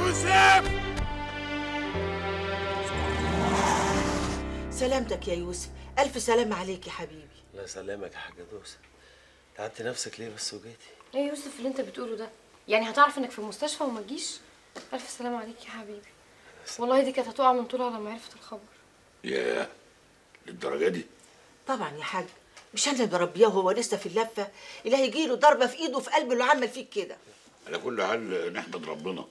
يوسف سلامتك يا يوسف الف سلام عليك يا حبيبي الله يسلمك يا حاجه دوسه تعبت نفسك ليه بس وجيتي ايه يا يوسف اللي انت بتقوله ده يعني هتعرف انك في المستشفى وما تجيش الف سلام عليك يا حبيبي والله دي كانت هتقع من طولها لما عرفت الخبر ياه للدرجه دي طبعا يا حاج مش انا اللي بربيه وهو لسه في اللفه اللي هيجي له ضربه في ايده وفي قلبه اللي عمل فيك كده على كل حال نحمد ربنا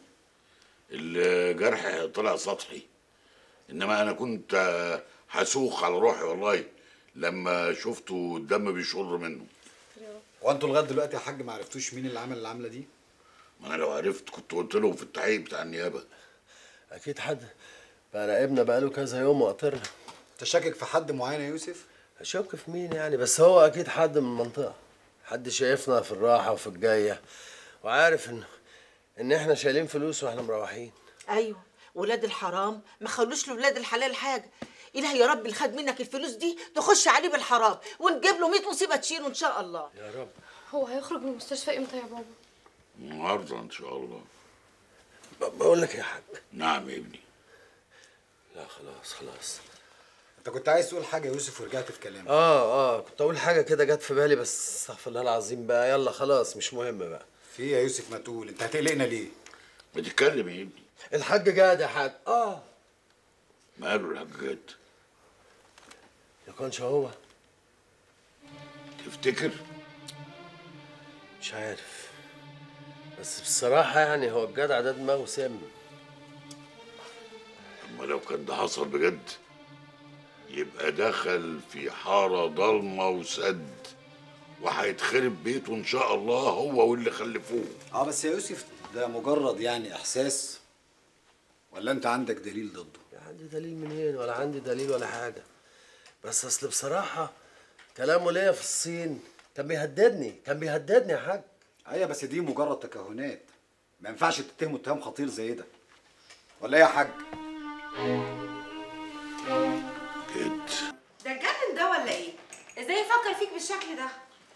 الجرح طلع سطحي انما انا كنت هسوخ على روحي والله لما شفته الدم بيشر منه هو انتوا لغايه دلوقتي يا حاج ما عرفتوش مين اللي عمل العمله دي؟ ما انا لو عرفت كنت قلت له في التحقيق بتاع النيابه اكيد حد بقى راقبنا بقاله كذا يوم وقترنا انت شاكك في حد معين يا يوسف؟ اشك في مين يعني بس هو اكيد حد من المنطقه حد شايفنا في الراحه وفي الجايه وعارف ان ان احنا شايلين فلوس واحنا مروحين ايوه ولاد الحرام ما خلوش لولاد الحلال حاجه الهي يا رب اللي خد منك الفلوس دي تخش عليه بالحرام ونجيب له 100 مصيبه تشيله ان شاء الله يا رب هو هيخرج من المستشفى امتى يا بابا النهارده ان شاء الله ب- بقول لك يا حاج نعم يا ابني لا خلاص خلاص انت كنت عايز تقول حاجه يا يوسف ورجعت في كلامك اه اه كنت اقول حاجه كده جت في بالي بس استغفر الله العظيم بقى يلا خلاص مش مهم بقى في إيه يا يوسف ما تقول انت هتقلقنا ليه؟ بتتكلم يا ابني الحاج جاد يا حاج اه ما قالوا الحاجات يكونش هو تفتكر مش عارف بس بصراحة يعني هو الجدع ده دماغه سم اما لو كان ده حصل بجد يبقى دخل في حارة ضلمة وسد وهيتخرب بيته ان شاء الله هو واللي خلفوه اه بس يا يوسف ده مجرد يعني احساس ولا انت عندك دليل ضده؟ عندي دليل منين ولا عندي دليل ولا حاجة بس أصل بصراحة كلامه ليا في الصين كان بيهددني كان بيهددني يا حاج ايوه بس دي مجرد تكهنات ما ينفعش تتهمه اتهام خطير زي ده ولا ايه يا حاج؟ كده ده اتجنن ده ولا ايه؟ ازاي يفكر فيك بالشكل ده؟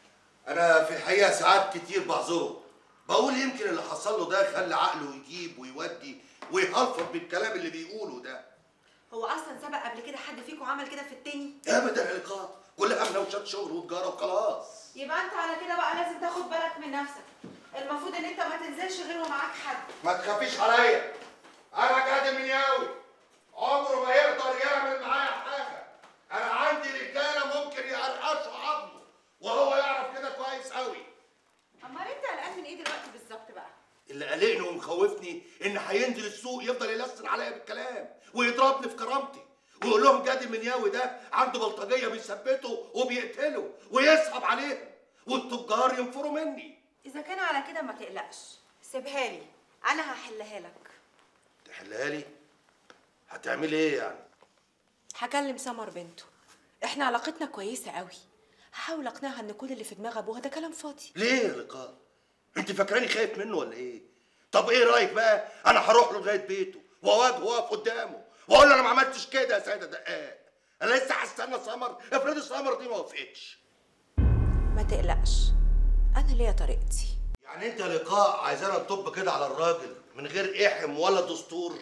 انا في الحقيقه ساعات كتير بعذره بقول يمكن اللي حصل له ده خلى عقله يجيب ويودي ويهلفط بالكلام اللي بيقوله ده هو اصلا سبق قبل كده حد فيكم عمل كده في التاني؟ ابدا يا لقاء كلها مناوشات شغل وتجاره وخلاص يبقى انت على كده بقى لازم تاخد بالك من نفسك المفروض ان انت ما تنزلش غير ومعاك حد ما تخافيش عليا انا جاد منياوي عمره ما يقدر يعمل معايا حاجه انا عندي رجاله ممكن يقرقشوا عظمه وهو يعرف كده كويس قوي امال انت قلقان من ايه دلوقتي بالظبط بقى؟ اللي قلقني ومخوفني ان هينزل السوق يفضل يلسن عليا بالكلام ويضربني في كرامتي ويقول لهم جاد المنياوي ده عنده بلطجيه بيثبته وبيقتله ويسحب عليهم والتجار ينفروا مني اذا كان على كده ما تقلقش سيبها لي انا هحلها لك تحلها لي هتعملي ايه يعني هكلم سمر بنته احنا علاقتنا كويسه قوي هحاول اقنعها ان كل اللي في دماغ ابوها ده كلام فاضي ليه يا لقاء انت فاكراني خايف منه ولا ايه طب ايه رايك بقى انا هروح له لغايه بيته واواجهه واقف قدامه واقول له انا ما عملتش كده يا سيده دقاق انا لسه هستنى سمر افرض سمر دي ما وافقتش ما تقلقش انا ليا طريقتي يعني انت يا لقاء عايزانا نطب كده على الراجل من غير احم ولا دستور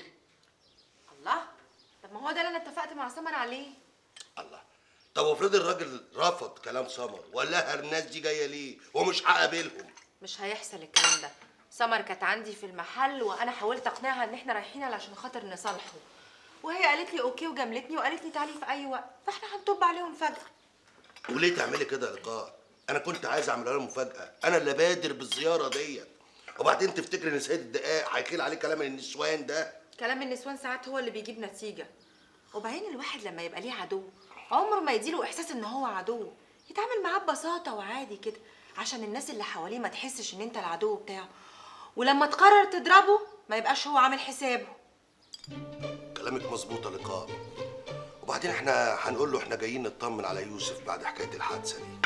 الله طب ما هو ده اللي انا اتفقت مع سمر عليه الله طب افرض الراجل رفض كلام سمر وقال لها الناس دي جايه ليه ومش هقابلهم مش هيحصل الكلام ده سمر كانت عندي في المحل وانا حاولت اقنعها ان احنا رايحين علشان خاطر نصالحه وهي قالت لي اوكي وجاملتني وقالت لي تعالي في اي وقت فاحنا هنطب عليهم فجاه وليه تعملي كده يا لقاء انا كنت عايز اعمل لها مفاجاه انا اللي بادر بالزياره ديت وبعدين تفتكر ان سيد الدقاق هيخيل عليه كلام النسوان ده كلام النسوان ساعات هو اللي بيجيب نتيجه وبعدين الواحد لما يبقى ليه عدو عمره ما يديله احساس ان هو عدو يتعامل معاه ببساطه وعادي كده عشان الناس اللي حواليه ما تحسش ان انت العدو بتاعه ولما تقرر تضربه ما يبقاش هو عامل حسابه كلامك مظبوط يا لقاء وبعدين احنا هنقول له احنا جايين نطمن على يوسف بعد حكايه الحادثه دي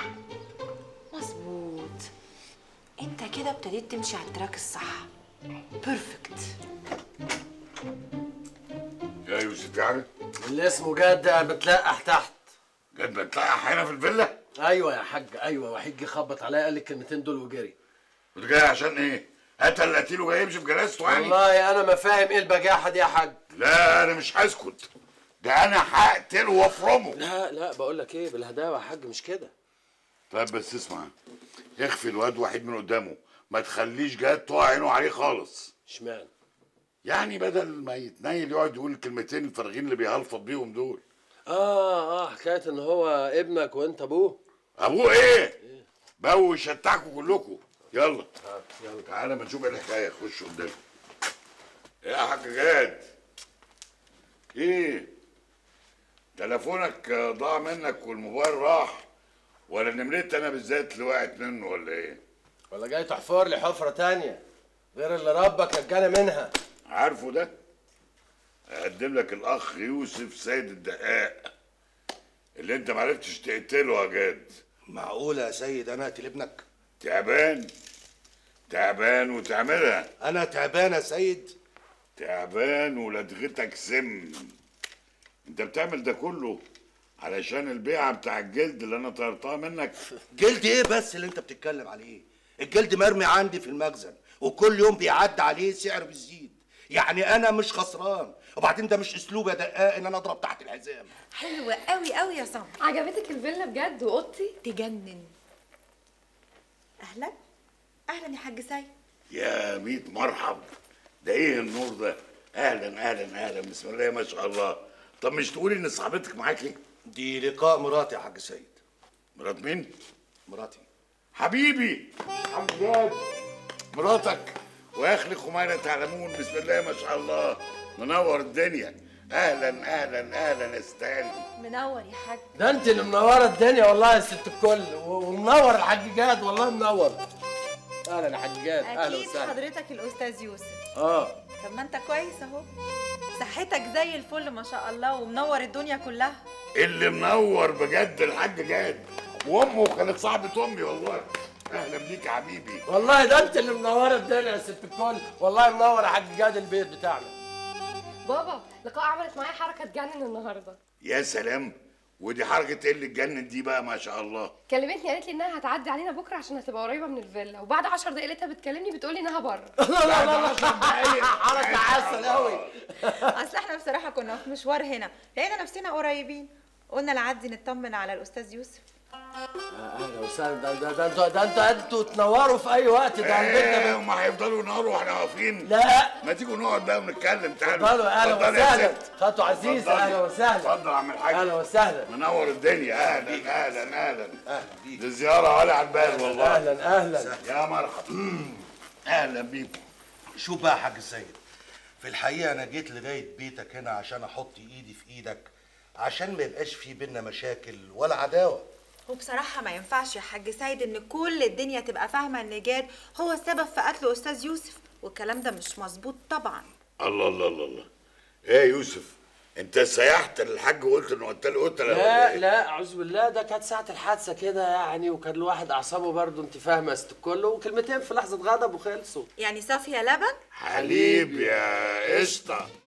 مظبوط انت كده ابتديت تمشي على التراك الصح بيرفكت يا يوسف يعني اللي اسمه جاد ده بتلقح تحت جد بتلقح هنا في الفيلا ايوه يا حاج ايوه وحيد جه خبط عليا قال لي الكلمتين دول وجري كنت جاي عشان ايه قتل القتيل وجاي يمشي في جنازته يعني والله انا ما فاهم ايه البجاحه دي يا حاج لا انا مش هسكت ده انا هقتله وافرمه لا لا بقول لك ايه بالهداوه يا حاج مش كده طيب بس اسمع اخفي الواد وحيد من قدامه ما تخليش جاد تقع عينه عليه خالص اشمعنى يعني بدل ما يتنيل يقعد يقول الكلمتين الفارغين اللي بيهلفط بيهم دول اه اه حكايه ان هو ابنك وانت ابوه ابوه ايه بوي شتعكوا كلكم يلا يلا تعالى ما نشوف ايه الحكايه خش قدامي ايه يا حاج جاد ايه تليفونك ضاع منك والموبايل راح ولا نمرت انا بالذات اللي وقعت منه ولا ايه ولا جاي تحفر لي حفره تانية غير اللي ربك نجانا منها عارفه ده اقدم لك الاخ يوسف سيد الدقاق اللي انت معرفتش تقتله يا جاد معقولة يا سيد أنا أقتل ابنك؟ تعبان تعبان وتعملها أنا تعبان يا سيد؟ تعبان ولدغتك سم انت بتعمل ده كله علشان البيعة بتاع الجلد اللي انا طيرتها منك جلد إيه بس اللي أنت بتتكلم عليه؟ الجلد مرمي عندي في المخزن وكل يوم بيعدي عليه سعر بيزيد يعني أنا مش خسران وبعدين ده مش أسلوب يا دقاق إن أنا أضرب تحت الحزام حلوة قوي قوي يا سمر عجبتك الفيلا بجد واوضتي تجنن اهلا اهلا يا حاج سيد يا ميت مرحب ده ايه النور ده اهلا اهلا اهلا بسم الله ما شاء الله طب مش تقولي ان صاحبتك معاكي دي لقاء مراتي يا حاج سيد مرات مين مراتي حبيبي حمدان مراتك واخلي خمينة تعلمون بسم الله ما شاء الله منور الدنيا اهلا اهلا اهلا استاذ منور يا حاج ده انت اللي منوره الدنيا والله يا ست الكل و- ومنور الحاج جاد والله منور اهلا يا حاج جاد اهلا اكيد وسهلا حضرتك الاستاذ يوسف اه طب ما انت كويس اهو صحتك زي الفل ما شاء الله ومنور الدنيا كلها اللي منور بجد الحاج جاد وامه كانت صاحبة امي والله اهلا بيك يا حبيبي والله ده انت اللي منوره الدنيا يا ست الكل والله منور يا حاج جاد البيت بتاعنا بابا لقاء عملت معايا حركه تجنن النهارده يا سلام ودي حركة ايه اللي اتجنن دي بقى ما شاء الله كلمتني قالت لي انها هتعدي علينا بكره عشان هتبقى قريبه من الفيلا وبعد 10 دقايق لقيتها بتكلمني بتقولي انها بره لا لا لا لا حركه عسل قوي اصل احنا بصراحه كنا في مشوار هنا لقينا نفسنا قريبين قلنا نعدي نطمن على الاستاذ يوسف اهلا وسهلا ده ده ده انتوا ده انتوا انتوا تنوروا في اي وقت ده البيت ايه ده هما هيفضلوا ينهاروا واحنا واقفين لا ما تيجوا نقعد بقى ونتكلم تعالوا اتفضلوا اهلا اتفضلي يا وسهلا ست. خطو عزيز اتفضلي. اهلا وسهلا اتفضل يا عم الحاج اهلا وسهلا منور الدنيا اهلا اهلا اهلا أهلا بيك دي زياره ولا على البال والله اهلا اهلا يا مرحبا اهلا بيكم شوف بقى يا حاج سيد في الحقيقة أنا جيت لغاية بيتك هنا عشان أحط إيدي في إيدك عشان ما يبقاش في بينا مشاكل ولا عداوة وبصراحة ما ينفعش يا حاج سيد إن كل الدنيا تبقى فاهمة إن جاد هو السبب في قتل أستاذ يوسف والكلام ده مش مظبوط طبعا الله الله الله الله ايه يا يوسف انت سيحت الحاج وقلت انه قتل قتله ولا لا إيه؟ لا اعوذ بالله ده كانت ساعة الحادثة كده يعني وكان الواحد اعصابه برضه انت فاهمة يا ست الكل وكلمتين في لحظة غضب وخلصوا يعني صافية لبن حليب يا قشطه